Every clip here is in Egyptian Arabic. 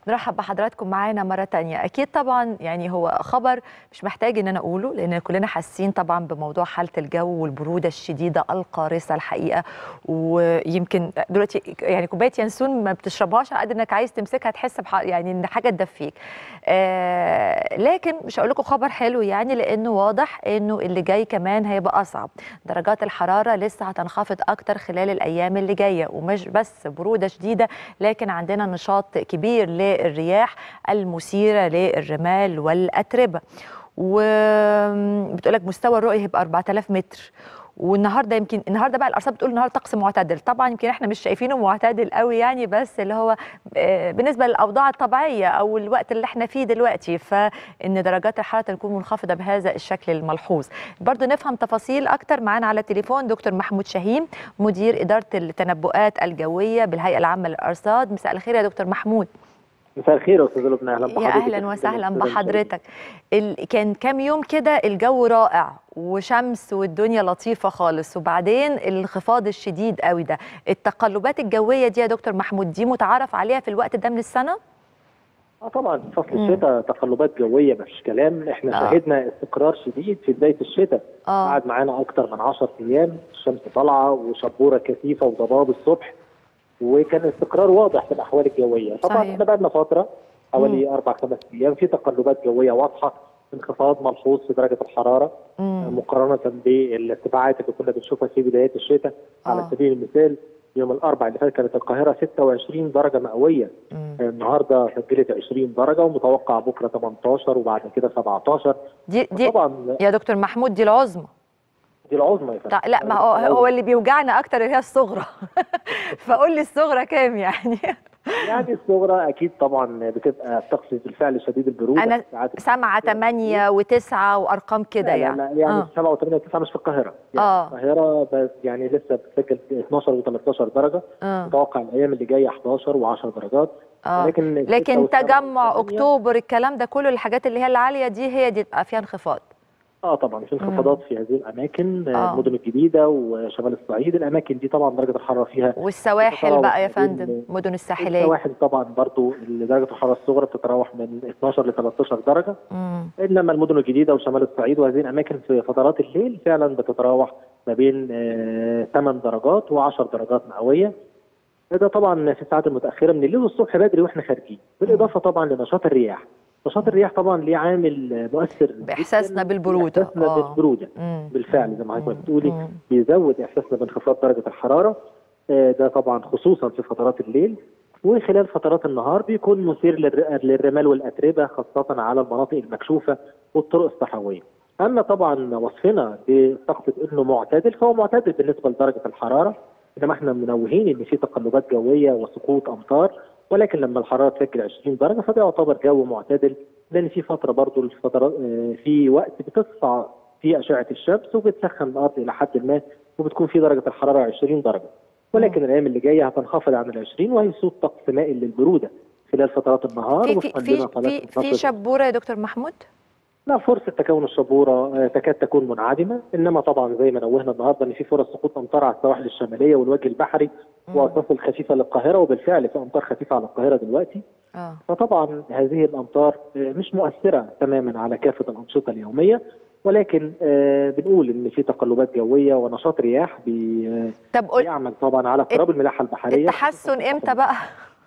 نرحب بحضراتكم معانا مرة تانية أكيد طبعا يعني هو خبر مش محتاج إن أنا أقوله لأن كلنا حاسين طبعا بموضوع حالة الجو والبرودة الشديدة القارصة الحقيقة ويمكن دلوقتي يعني كوباية ينسون ما بتشربهاش على قد إنك عايز تمسكها تحس بح يعني إن حاجة تدفيك آه لكن مش هقول لكم خبر حلو يعني لأنه واضح إنه اللي جاي كمان هيبقى أصعب درجات الحرارة لسه هتنخفض أكتر خلال الأيام اللي جاية ومش بس برودة شديدة لكن عندنا نشاط كبير للرياح المثيرة للرمال والأتربة وبتقول لك مستوى الرؤية هيبقى 4000 متر والنهارده يمكن النهارده بقى الارصاد بتقول النهارده طقس معتدل طبعا يمكن احنا مش شايفينه معتدل قوي يعني بس اللي هو بالنسبه للاوضاع الطبيعيه او الوقت اللي احنا فيه دلوقتي فان درجات الحراره تكون منخفضه بهذا الشكل الملحوظ برضو نفهم تفاصيل اكتر معانا على التليفون دكتور محمود شاهين مدير اداره التنبؤات الجويه بالهيئه العامه للارصاد مساء الخير يا دكتور محمود مساء الخير يا استاذ لبنى اهلا بحضرتك يا اهلا وسهلا بحضرتك ال... كان كام يوم كده الجو رائع وشمس والدنيا لطيفه خالص وبعدين الانخفاض الشديد قوي ده التقلبات الجويه دي يا دكتور محمود دي متعارف عليها في الوقت ده من السنه اه طبعا فصل الشتاء تقلبات جويه مفيش كلام احنا آه. شهدنا استقرار شديد في بدايه الشتاء آه. قعد معانا اكتر من 10 ايام الشمس طالعه وشبوره كثيفه وضباب الصبح وكان استقرار واضح في الاحوال الجويه طبعا صحيح. احنا بقى لنا فتره حوالي اربع خمس ايام في تقلبات جويه واضحه انخفاض ملحوظ في درجه الحراره مم. مقارنه بالارتفاعات اللي كنا بنشوفها في بدايه الشتاء آه. على سبيل المثال يوم الاربعاء اللي فات كانت القاهره 26 درجه مئويه مم. النهارده سجلت 20 درجه ومتوقع بكره 18 وبعد كده 17 دي دي طبعا يا دكتور محمود دي العظمى دي العظمى يا فندم طيب لا ما هو هو اللي بيوجعنا اكتر هي الصغرى فقول لي الصغرى كام يعني يعني الصغرى اكيد طبعا بتبقى تقصد بالفعل شديد البروده انا سامعه 8 و9 وارقام كده لا يعني لا يعني آه. 7 و8 و9 مش في القاهره يعني آه. القاهره بس يعني لسه بتسجل 12 و13 درجه آه. متوقع الايام اللي جايه 11 و10 درجات آه. لكن لكن تجمع اكتوبر الكلام ده كله الحاجات اللي هي العاليه دي هي دي بقى فيها انخفاض اه طبعا في انخفاضات في هذه الاماكن آه. المدن الجديده وشمال الصعيد الاماكن دي طبعا درجه الحراره فيها والسواحل بقى يا بين- فندم مدن الساحليه السواحل طبعا برضو درجه الحراره الصغرى بتتراوح من 12 ل 13 درجه مم. انما المدن الجديده وشمال الصعيد وهذه الاماكن في فترات الليل فعلا بتتراوح ما بين آه، 8 درجات و10 درجات مئويه ده طبعا في الساعات المتاخره من الليل والصبح بدري واحنا خارجين بالاضافه طبعا لنشاط الرياح نشاط الرياح طبعا ليه عامل مؤثر بإحساسنا جداً بالبرودة. في احساسنا آه. بالبروده مم. بالفعل زي ما حضرتك مم. بتقولي مم. بيزود احساسنا بانخفاض درجه الحراره آه، ده طبعا خصوصا في فترات الليل وخلال فترات النهار بيكون مثير للر- للرمال والاتربه خاصه على المناطق المكشوفه والطرق الصحراويه. اما طبعا وصفنا بسقط انه معتدل فهو معتدل بالنسبه لدرجه الحراره انما احنا منوهين ان في تقلبات جويه وسقوط امطار ولكن لما الحراره تسجل 20 درجه فده يعتبر جو معتدل لان في فتره برضه الفترات آه، في وقت بتصفى في اشعه الشمس وبتسخن الارض الى حد ما وبتكون في درجه الحراره 20 درجه ولكن الايام اللي جايه هتنخفض عن ال 20 وهيسود طقس مائل للبروده خلال فترات النهار في في وفقاً في لما طلعت في, في النشر. شبوره يا دكتور محمود لا فرصة تكون الشبورة آه، تكاد تكون منعدمة إنما طبعا زي ما نوهنا النهاردة إن في فرص سقوط أمطار على السواحل الشمالية والوجه البحري مم. وأساس خفيفة للقاهرة وبالفعل في أمطار خفيفة على القاهرة دلوقتي اه فطبعا هذه الأمطار آه، مش مؤثرة تماما على كافة الأنشطة اليومية ولكن آه، بنقول إن في تقلبات جوية ونشاط رياح بي- آه، طب قول بيعمل طبعا على اضطراب الملاحة البحرية التحسن امتى بقى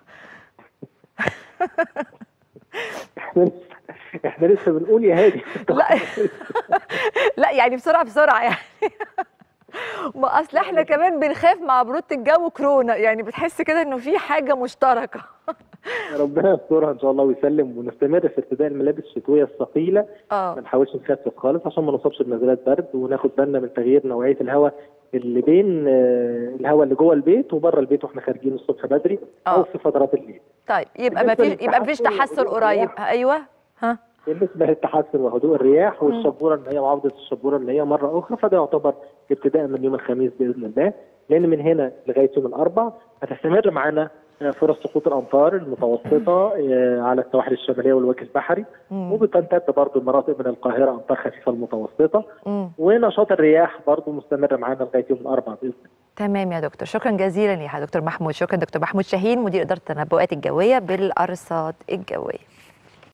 احنا لسه احنا لسه بنقول يا هادي لا لا يعني بسرعه بسرعه يعني ما اصل احنا كمان بنخاف مع بروده الجو كورونا يعني بتحس كده انه في حاجه مشتركه ربنا يسترها ان شاء الله ويسلم ونستمر في ارتداء الملابس الشتويه الثقيله ما اه نحاولش نخفف خالص عشان ما نصابش بنزلات برد وناخد بالنا من تغيير نوعيه الهواء اللي بين آه، الهواء اللي جوه البيت وبره البيت واحنا خارجين الصبح بدري آه. او في فترات الليل طيب يبقى ما بالنسبة فيش يبقى ما فيش للتحسن تحسن وهدوء قريب الرياح. ايوه ها بالنسبه للتحسن وهدوء الرياح والشبوره ان هي وعوده الشبوره ان هي مره اخرى فده يعتبر ابتداء من يوم الخميس باذن الله لان من هنا لغايه يوم الاربع هتستمر معانا آه، فرص سقوط الامطار المتوسطه آه، على السواحل الشماليه والوجه البحري مم. وبتمتد برضه المناطق من القاهره امطار خفيفه المتوسطه مم. ونشاط الرياح برضه مستمر معانا لغايه يوم الاربع باذن الله تمام يا دكتور شكرا جزيلا يا دكتور محمود شكرا دكتور محمود شاهين مدير اداره التنبؤات الجويه بالارصاد الجويه